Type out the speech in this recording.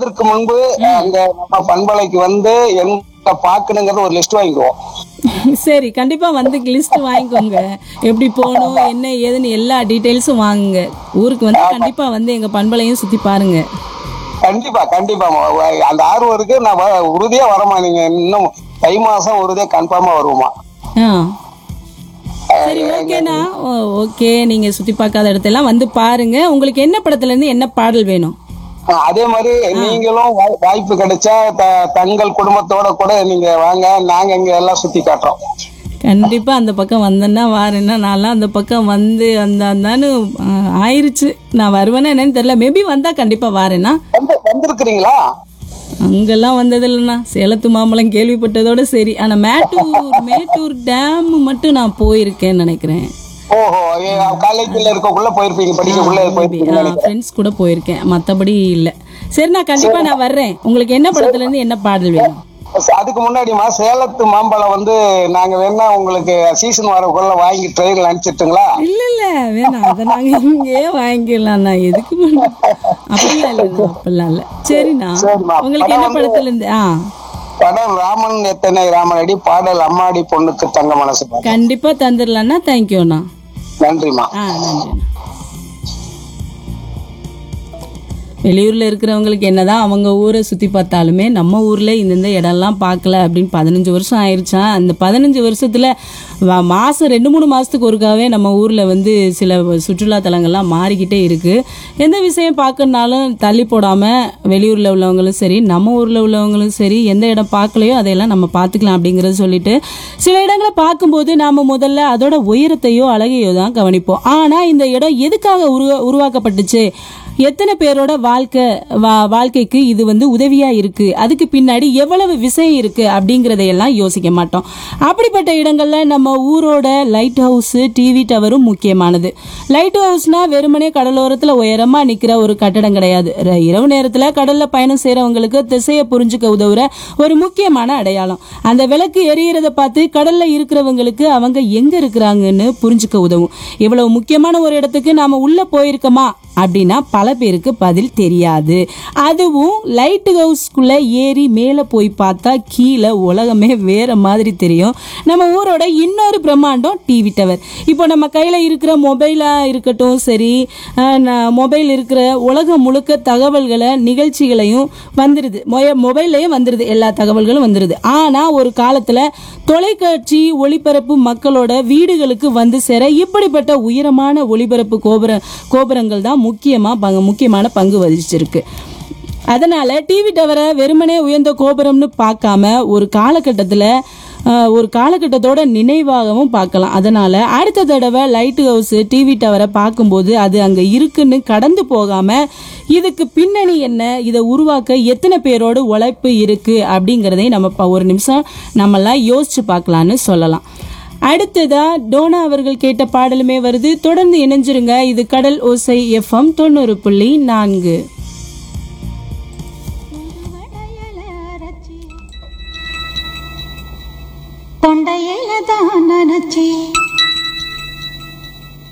வருவதற்கு முன்பு அங்க நம்ம பண்பலைக்கு வந்து எங்க பாக்கணுங்கிறது ஒரு லிஸ்ட் வாங்கிக்குவோம் சரி கண்டிப்பா வந்து லிஸ்ட் வாங்கிக்கோங்க எப்படி போகணும் என்ன ஏதுன்னு எல்லா டீட்டெயில்ஸும் வாங்குங்க ஊருக்கு வந்து கண்டிப்பா வந்து எங்க பண்பலையும் சுத்தி பாருங்க கண்டிப்பா கண்டிப்பா அந்த ஆர்வம் இருக்கு நான் வ- உறுதியா வரமா நீங்க இன்னும் தை மாசம் உறுதியா கன்ஃபார்மா வருவோமா ஆ சரி ஓகேண்ணா ஓகே நீங்க சுத்தி பார்க்காத இடத்தெல்லாம் வந்து பாருங்க உங்களுக்கு என்ன படத்துல இருந்து என்ன பாடல் வேணும் அஹ் அதே மாதிரி நீங்களும் வாய்- வாய்ப்பு கிடைச்சா த- தங்கள் குடும்பத்தோட கூட நீங்க வாங்க நாங்க இங்க எல்லாம் சுத்தி காட்டுறோம் கண்டிப்பா அந்த பக்கம் வந்தேன்னா வாரேன்னா நான்லாம் அந்த பக்கம் வந்து அந்த அந்தான்னு ஆ, ஆயிருச்சு நான் வருவேன்னா என்னன்னு தெரியல மேபி வந்தா கண்டிப்பா வாரேன்னா வந்து வந்திருக்கிறீங்களா அங்கெல்லாம் வந்தது இல்லைண்ணா சேலத்து மாம்பழம் கேள்விப்பட்டதோட சரி ஆனா மேட்டூர் மேட்டூர் டேம் மட்டும் நான் போயிருக்கேன்னு நினைக்கிறேன் ஓஹோ காலேஜ்ல இருக்கக்குள்ள போயிருப்பீங்க படிக்கக்குள்ள போயிருப்பீங்க நினைக்கிறேன். ஃப்ரெண்ட்ஸ் கூட போயிருக்கேன் மத்தபடி இல்ல சரி நான் கண்டிப்பா நான் வர்றேன் உங்களுக்கு என்ன படத்துல இருந்து என்ன பாடல் வேணும் அதுக்கு முன்னாடிமா சேலத்து மாம்பழம் வந்து நாங்க வேணா உங்களுக்கு சீசன் வரக்குள்ள வாங்கி ட்ரெயின்ல அனுப்பிச்சிட்டுங்களா இல்ல இல்ல வேணாம் அதை நாங்க இங்கேயே வாங்கிக்கலாம் நான் எதுக்கு வேணும்? அப்படிலாம் இல்ல அப்படிலாம் இல்ல சரிண்ணா சரிம்மா. உங்களுக்கு என்ன படத்துல இருந்து ஆ படம் ராமன் எத்தனை ராமனடி பாடல் அம்மாடி பொண்ணுக்கு தங்க மனசு பாட்டு. கண்டிப்பா தந்துடலாம்னா தேங்க்யூண்ணா நன்றிம்மா ஆ நன்றிண்ணா வெளியூர்ல இருக்கிறவங்களுக்கு என்னதான் அவங்க ஊரை சுத்தி பார்த்தாலுமே நம்ம ஊர்ல இந்தந்த இடம்லாம் பார்க்கல அப்படின்னு பதினஞ்சு வருஷம் ஆயிருச்சா அந்த பதினஞ்சு வருஷத்துல வ- மாசம் ரெண்டு மூணு மாசத்துக்கு ஒருக்காவே நம்ம ஊர்ல வந்து சில சுற்றுலா தலங்கள்லாம் மாறிக்கிட்டே இருக்கு எந்த விஷயம் பார்க்கணுனாலும் தள்ளி போடாம வெளியூர்ல உள்ளவங்களும் சரி நம்ம ஊர்ல உள்ளவங்களும் சரி எந்த இடம் பார்க்கலையோ அதையெல்லாம் நம்ம பார்த்துக்கலாம் அப்படிங்கறத சொல்லிட்டு சில இடங்களை பார்க்கும்போது நாம முதல்ல அதோட உயரத்தையோ அழகையோ தான் கவனிப்போம் ஆனா இந்த இடம் எதுக்காக உருவா உருவாக்கப்பட்டுச்சு எத்தனை பேரோட வாழ்க்கை வா- வாழ்க்கைக்கு இது வந்து உதவியா இருக்கு அதுக்கு பின்னாடி எவ்வளவு விஷயம் இருக்கு அப்படிங்கறதையெல்லாம் யோசிக்க மாட்டோம் அப்படிப்பட்ட இடங்கள்ல நம்ம ஊரோட லைட் ஹவுஸ் டிவி டவரும் முக்கியமானது லைட் ஹவுஸ்னா வெறுமனே கடலோரத்துல உயரமா நிக்கிற ஒரு கட்டடம் கிடையாது ர- இரவு நேரத்துல கடல்ல பயணம் செய்றவங்களுக்கு திசையை புரிஞ்சுக்க உதவுற ஒரு முக்கியமான அடையாளம் அந்த விளக்கு எரியறத பார்த்து கடல்ல இருக்கிறவங்களுக்கு அவங்க எங்க இருக்கிறாங்கன்னு புரிஞ்சுக்க உதவும் இவ்வளவு முக்கியமான ஒரு இடத்துக்கு நாம உள்ள போயிருக்கோமா அப்படின்னா பல பேருக்கு பதில் தெரியாது அதுவும் லைட் ஹவுஸ்க்குள்ள ஏறி மேலே போய் பார்த்தா கீழே உலகமே வேற மாதிரி தெரியும் நம்ம ஊரோட இன்னொரு பிரம்மாண்டம் டிவி டவர் இப்போ நம்ம கையில் இருக்கிற மொபைலாக இருக்கட்டும் சரி மொபைல் இருக்கிற உலகம் முழுக்க தகவல்களை நிகழ்ச்சிகளையும் வந்துடுது மொபைல்லையும் வந்துடுது எல்லா தகவல்களும் வந்துடுது ஆனால் ஒரு காலத்தில் தொலைக்காட்சி ஒளிபரப்பு மக்களோட வீடுகளுக்கு வந்து சேர இப்படிப்பட்ட உயரமான ஒளிபரப்பு கோபுர கோபுரங்கள் தான் முக்கியமா பங்கு முக்கியமான பங்கு வகிச்சிருக்கு அதனால டிவி டவரை வெறுமனே உயர்ந்த கோபுரம்னு பார்க்காம ஒரு காலகட்டத்தில் ஒரு காலகட்டத்தோட நினைவாகவும் பார்க்கலாம் அதனால அடுத்த தடவை லைட் ஹவுஸ் டிவி டவரை பார்க்கும்போது அது அங்க இருக்குன்னு கடந்து போகாம இதுக்கு பின்னணி என்ன இதை உருவாக்க எத்தனை பேரோட உழைப்பு இருக்கு அப்படிங்கிறதையும் நம்ம ப- ஒரு நிமிஷம் நம்மலாம் யோசிச்சு பார்க்கலான்னு சொல்லலாம் அடுத்ததா டோனா அவர்கள் கேட்ட பாடலுமே வருது தொடர்ந்து இணைஞ்சிருங்க இது கடல் ஓசை எஃப்எம் தொண்ணூறு புள்ளி நான்கு தொண்டையில தான் நினைச்சி